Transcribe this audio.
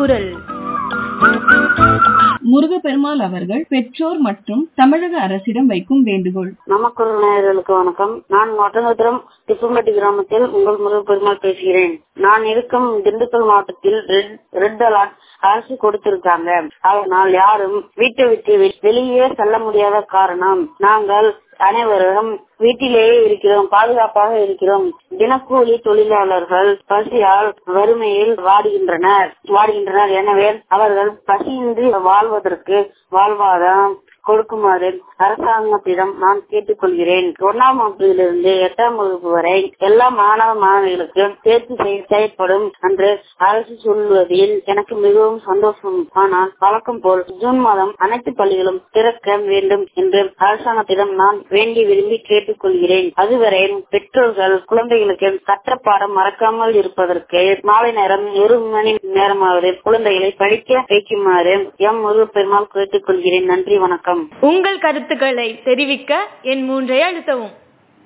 குரல் முருகப்பெருமாள் அவர்கள் பெற்றோர் மற்றும் தமிழக அரசிடம் வைக்கும் வேண்டுகோள் நமக்குள் நேயர்களுக்கு வணக்கம் நான் ஒட்டநத்திரம் திப்பம்பட்டி கிராமத்தில் உங்கள் முருகப்பெருமாள் பேசுகிறேன் நான் இருக்கும் திண்டுக்கல் மாவட்டத்தில் ரெட் ரெட் அலர்ட் அரசு கொடுத்திருக்காங்க அதனால் யாரும் வீட்டை விட்டு வெ- வெளியே செல்ல முடியாத காரணம் நாங்கள் அனைவரும் வீட்டிலேயே இருக்கிறோம் பாதுகாப்பாக இருக்கிறோம் தினக்கூலி தொழிலாளர்கள் பசியால் வறுமையில் வாடுகின்றனர் வாடுகின்றனர் எனவே அவர்கள் பசியின்றி வாழ்வதற்கு வாழ்வாதாரம் கொடுக்குமாறு அரசாங்கத்திடம் நான் கேட்டுக்கொள்கிறேன் ஒன்னாம் வகுப்பிலிருந்து எட்டாம் வகுப்பு வரை எல்லா மாணவ மாணவிகளுக்கு தேர்ச்சி செய்ய செயற்படும் என்று அரசு சொல்வதில் எனக்கு மிகவும் சந்தோஷம் ஆனால் வழக்கம் போல் ஜூன் மாதம் அனைத்து பள்ளிகளும் திறக்க வேண்டும் என்று அரசாங்கத்திடம் நான் வேண்டி விரும்பி கேட்டுக்கொள்கிறேன் அதுவரை பெற்றோர்கள் குழந்தைகளுக்கு கற்ற பாடம் மறக்காமல் இருப்பதற்கு மாலை நேரம் ஒரு மணி நேரமாவது குழந்தைகளை படிக்க வைக்குமாறு எம் முருகப்பெருமாள் கேட்டுக்கொள்கிறேன் நன்றி வணக்கம் உங்கள் கருத்துக்களை தெரிவிக்க என் மூன்றை அழுத்தவும்